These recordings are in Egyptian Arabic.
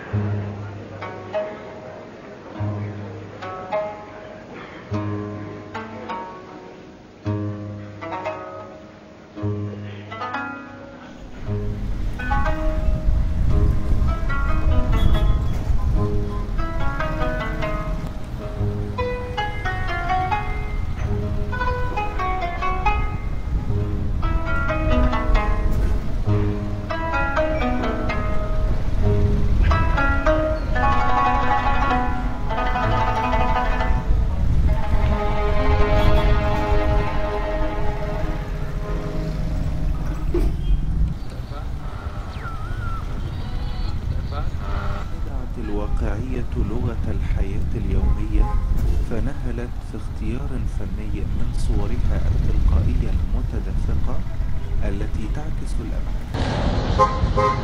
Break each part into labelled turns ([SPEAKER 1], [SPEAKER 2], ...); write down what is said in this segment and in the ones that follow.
[SPEAKER 1] ضاعت الواقعية لغة الحياة اليومية فنهلت في اختيار فني من صورها التلقائية المتدفقة التي تعكس الأمل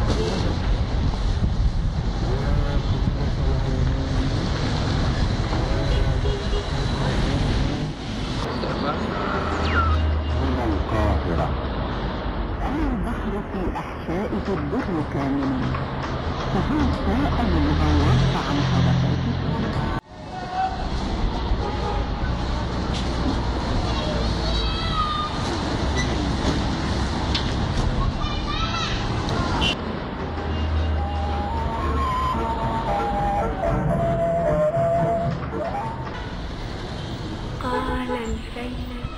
[SPEAKER 2] هنا القاهرة البحر في أحشائه البر كاملا فهو سائل الغواص عن طبقاته
[SPEAKER 3] قال الفيلة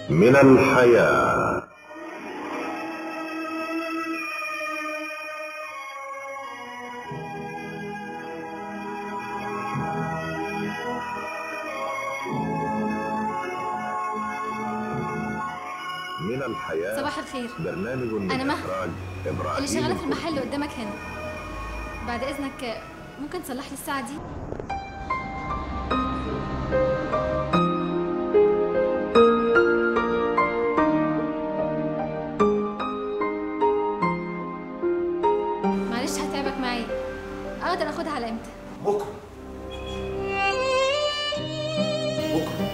[SPEAKER 3] من الحياة من الحياة
[SPEAKER 4] صباح الخير
[SPEAKER 3] برنامج من
[SPEAKER 4] أنا مها.
[SPEAKER 3] إخراج إبراهيم
[SPEAKER 4] اللي شغاله في
[SPEAKER 3] الكوفي.
[SPEAKER 4] المحل اللي قدامك هنا بعد اذنك ممكن تصلح لي الساعه دي معلش هتعبك معايا اقدر اخدها على امتى
[SPEAKER 5] بكره بكره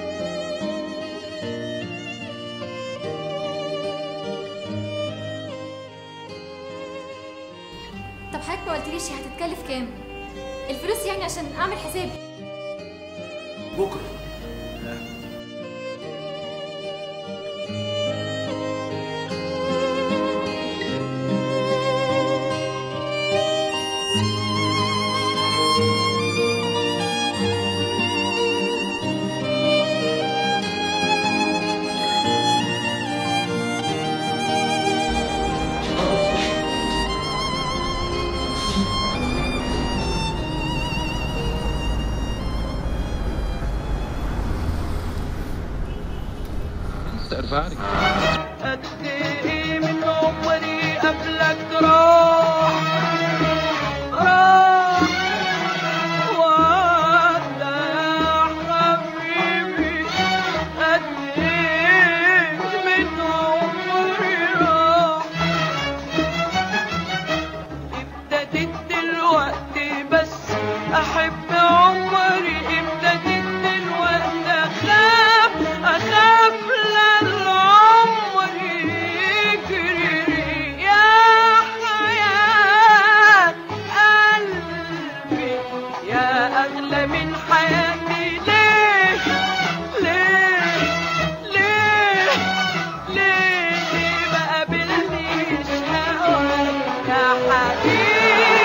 [SPEAKER 4] طب حضرتك ما قلتليش هي هتتكلف كام الفلوس يعني عشان اعمل حسابي
[SPEAKER 5] بكره
[SPEAKER 6] قد ايه من عمري قبلك راح راح وعدى يا حبيبي قد ايه من عمري راح ابتديت دلوقتي بس احب عمري ابتديت دلوقتي اخاف اخاف للعمر يجري يا حياة قلبي يا اغلى من حياتي ليه ليه ليه ليه ليه ما قابلنيش هواك يا حبيبي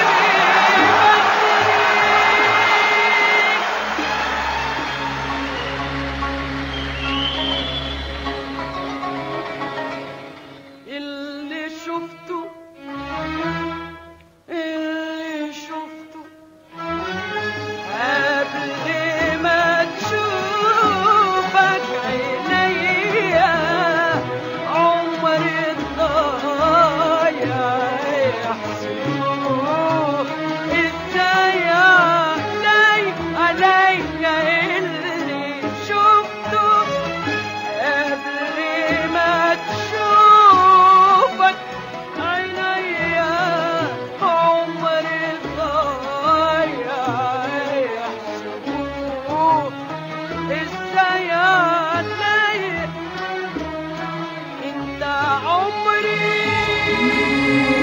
[SPEAKER 6] اللي شفته اللي شفته قبل ما تشوفك عينيا عمري الضايع يحسبوه ازاي علي عليا اللي شفته قبل ما تشوفك عينيا عمري ضايع يحسبوه ازاي علي انت عمري